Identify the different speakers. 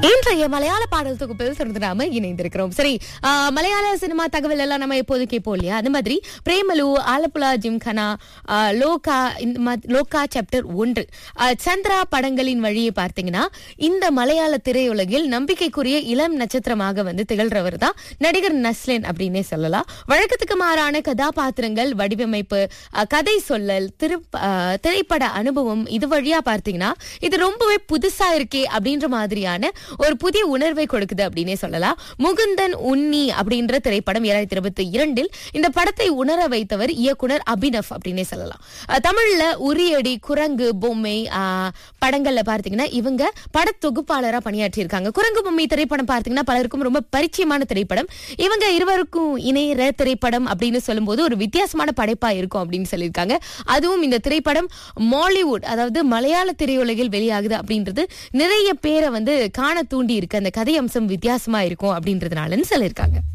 Speaker 1: இன்றைய மலையாள பாடல் தொகுப்பில் தொடர்ந்து நாம இணைந்திருக்கிறோம் சரி ஆ, மலையாள சினிமா தகவல் எல்லாம் நம்ம எப்போதும் கேட்போம் இல்லையா அந்த மாதிரி பிரேமலு ஆலப்புழா ஜிம்கனா ஆ, லோகா இந்த மா- லோகா சாப்டர் ஒன்று ஆ, சந்திரா படங்களின் வழியை பார்த்தீங்கன்னா இந்த மலையாள திரையுலகில் நம்பிக்கைக்குரிய இளம் நட்சத்திரமாக வந்து திகழ்றவர் தான் நடிகர் நஸ்லின் அப்படின்னே சொல்லலாம் வழக்கத்துக்கு மாறான கதாபாத்திரங்கள் வடிவமைப்பு ஆ, கதை சொல்லல் திரு ஆ, திரைப்பட அனுபவம் இது வழியா பார்த்தீங்கன்னா இது ரொம்பவே புதுசா இருக்கே அப்படின்ற மாதிரியான ஒரு புதிய உணர்வை கொடுக்குது அப்படின்னே சொல்லலாம் முகுந்தன் உன்னி அப்படின்ற திரைப்படம் இரண்டாயிரத்தி இருபத்தி இரண்டில் இந்த படத்தை உணர வைத்தவர் இயக்குனர் அபினவ் அப்படின்னே சொல்லலாம் அஹ் தமிழ்ல உரியடி குரங்கு பொம்மை ஆஹ், படங்கள்ல பார்த்தீங்கன்னா இவங்க படத்தொகுப்பாளரா பணியாற்றியிருக்காங்க குரங்கு பொம்மை திரைப்படம் பார்த்தீங்கன்னா பலருக்கும் ரொம்ப பரிச்சயமான திரைப்படம் இவங்க இருவருக்கும் இணையற திரைப்படம் அப்படின்னு சொல்லும்போது ஒரு வித்தியாசமான படைப்பா இருக்கும் அப்படின்னு சொல்லியிருக்காங்க அதுவும் இந்த திரைப்படம் மாலிவுட் அதாவது மலையாள திரையுலகில் வெளியாகுது அப்படின்றது நிறைய பேரை வந்து காண தூண்டி இருக்கு அந்த கதை அம்சம் வித்தியாசமா இருக்கும் அப்படின்றதுனாலன்னு சொல்லியிருக்காங்க